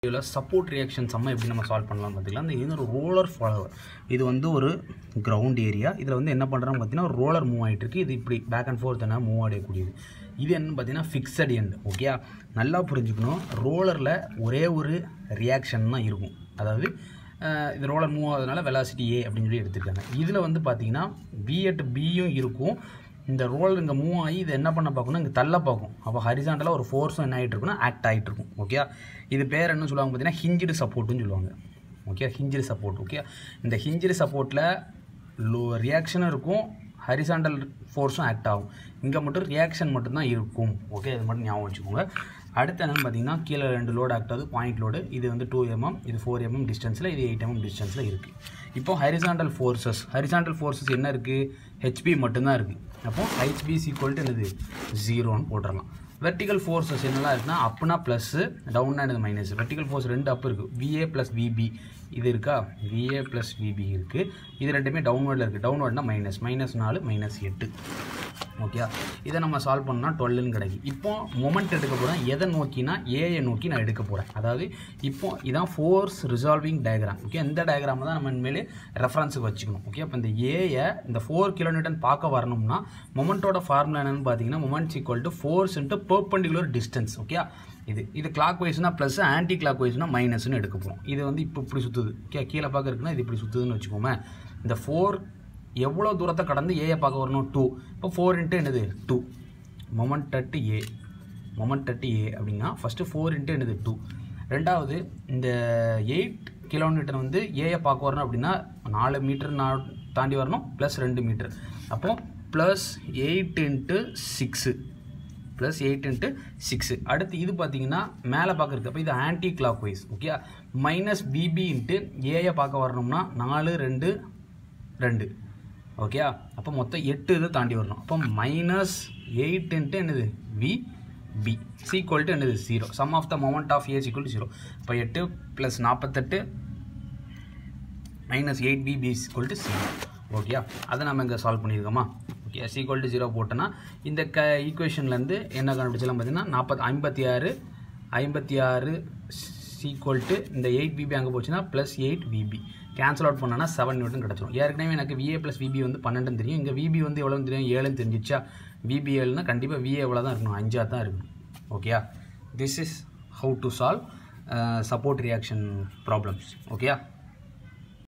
இதில் support reaction சம்ம எப்படி நம்ம சால்வ் பண்ணலாம் பார்த்துக்கலாம் இந்த இது ஒரு ரோலர் ஃபாலோவர் இது வந்து ஒரு கிரவுண்ட் ஏரியா இதில் வந்து என்ன பண்ணுறோம் பார்த்தீங்கன்னா ஒரு ரோலர் மூவ் ஆகிட்டு இருக்கு இது இப்படி பேக் அண்ட் ஃபோர்த் என்ன மூவ் ஆகக்கூடியது இது என்னன்னு பார்த்தீங்கன்னா ஃபிக்ஸட் எண்ட் ஓகே நல்லா புரிஞ்சுக்கணும் ரோலரில் ஒரே ஒரு ரியாக்ஷன் தான் இருக்கும் அதாவது அஹ், இது ரோலர் மூவ் ஆகுறதுனால வெலாசிட்டி ஏ அப்படின்னு சொல்லி எடுத்துருக்காங்க இதில் வந்து பார்த்தீங்கன்னா பி அட் பியும் இருக்கும் இந்த ரோல் இங்கே மூவ் ஆகி இது என்ன பண்ண பார்க்கணும் இங்கே தள்ள பார்க்கும் அப்போ ஹரிசாண்டலாக ஒரு ஃபோர்ஸும் என்ன ஆகிட்டு இருக்குன்னா ஆக்ட் ஆகிட்டு இருக்கும் ஓகே இது பேர் என்ன சொல்லுவாங்க பார்த்தீங்கன்னா ஹிஞ்சிடு சப்போர்ட்டுன்னு சொல்லுவாங்க ஓகே ஹிஞ்சிடு சப்போர்ட் ஓகே இந்த ஹிஞ்சிடு சப்போர்ட்டில் லோ ரியாக்ஷனும் இருக்கும் ஹரிசாண்டல் ஃபோர்ஸும் ஆக்ட் ஆகும் இங்கே மட்டும் ரியாக்ஷன் மட்டும்தான் இருக்கும் ஓகே இது மட்டும் ஞாபகம் வச்சுக்கோங்க அடுத்து என்னென்னு பார்த்தீங்கன்னா கீழே ரெண்டு லோடு ஆக்ட் ஆகுது பாயிண்ட் லோடு இது வந்து டூ எம்எம் இது ஃபோர் எம்எம் டிஸ்டன்ஸில் இது எயிட் எம்எம் டிஸ்டன்ஸில் இருக்குது இப்போ ஹரிசாண்டல் ஃபோர்ஸஸ் ஹரிசாண்டல் ஃபோர்ஸஸ் என்ன இருக்குது ஹெச்பி மட்டும்தான் இருக்குது அப்போ ஹெச்பி ஈக்குவல் டு என்னது ஜீரோன்னு போட்டுடலாம் வெர்டிகல் ஃபோர்ஸஸ் என்னெல்லாம் இருக்குன்னா அப்னா ப்ளஸ்ஸு டவுன்னா என்னது மைனஸ் வெர்டிகல் ஃபோர்ஸ் ரெண்டு அப் இருக்குது விஏ ப்ளஸ் விபி இது இருக்கா விஏ ப்ளஸ் விபி இருக்குது இது ரெண்டுமே டவுன்வர்டில் இருக்குது டவுன்வர்ட்னா மைனஸ் மைனஸ் நாலு மைனஸ் எட்டு ஓகே இதை நம்ம சால்வ் பண்ணால் டுவெல்லுன்னு கிடைக்கும் இப்போ மொமெண்ட் எடுக்க போகிறேன் எதை நோக்கினா ஏயை நோக்கி நான் எடுக்க போகிறேன் அதாவது இப்போ இதான் ஃபோர்ஸ் ரிசால்விங் டயக்ராம் ஓகே இந்த டயக்ராம் தான் நம்ம இனிமேல் ரெஃபரன்ஸுக்கு வச்சுக்கணும் ஓகே அப்போ இந்த ஏயை இந்த ஃபோர் கிலோமீட்டர் பார்க்க வரணும்னா மொமெண்ட்டோட ஃபார்முலா என்னன்னு பார்த்தீங்கன்னா moments equal to force into perpendicular distance okay இது இது கிளாக் வைஸ்னா ப்ளஸ் ஆன்டி கிளாக் வைஸ்னா மைனஸ்னு எடுக்க போகிறோம் இது வந்து இப்போ இப்படி சுற்றுது ஓகே கீழே பார்க்க இருக்குன்னா இது இப்படி சுற்றுதுன்னு வச்சுக்கோமே இந்த ஃபோர் எவ்வளோ தூரத்தை கடந்து ஏயை பார்க்க வரணும் டூ இப்போ ஃபோர் இன்ட்டு என்னது two moment at A moment at A அப்படின்னா ஃபஸ்ட்டு ஃபோர் இன்ட்டு என்னது டூ ரெண்டாவது இந்த எயிட் கிலோமீட்டர் வந்து ஏயை பார்க்க வரணும் அப்படின்னா நாலு மீட்டர் நான் தாண்டி வரணும் ப்ளஸ் ரெண்டு மீட்டர் அப்போ plus eight into six plus eight into six அடுத்து இது பார்த்தீங்கன்னா மேலே பார்க்குறது அப்போ இது anti clock wise okay minus BB into ஏயை பார்க்க வரணும்னா நாலு ரெண்டு ரெண்டு ஓகே அப்போ மொத்தம் எட்டு இதை தாண்டி வரணும் அப்போ மைனஸ் எயிட் இன்ட்டு என்னது வி பி சீக்வல் டு என்னது zero sum of the moment of A equal to zero இப்போ எட்டு ப்ளஸ் நாற்பத்தெட்டு minus eight B B equal to zero okay அதை நம்ம இங்கே சால்வ் பண்ணியிருக்கோமா okay S equal to zero போட்டோன்னா இந்த க ஈக்குவேஷன்லேருந்து என்ன கண்டுபிடிச்சலாம் பார்த்தீங்கன்னா நாற்பத்தி ஐம்பத்தி ஆறு ஐம்பத்தி ஆறு சீக்வல் டு இந்த எயிட் பிபி அங்கே போச்சுன்னா plus eight VB cancel out பண்ணனா செவன் நியூட்டன் கிடச்சிரும் ஏற்கனவே எனக்கு விஏ ப்ளஸ் விபி வந்து பன்னெண்டுன்னு தெரியும் இங்கே விபி வந்து எவ்வளோன்னு தெரியும் ஏழுன்னு தெரிஞ்சிச்சா விபி ஏழுனா கண்டிப்பாக விஏ எவ்வளோ தான் இருக்கணும் அஞ்சாக தான் இருக்கணும் ஓகேயா this is how to solve support reaction problems ஓகேயா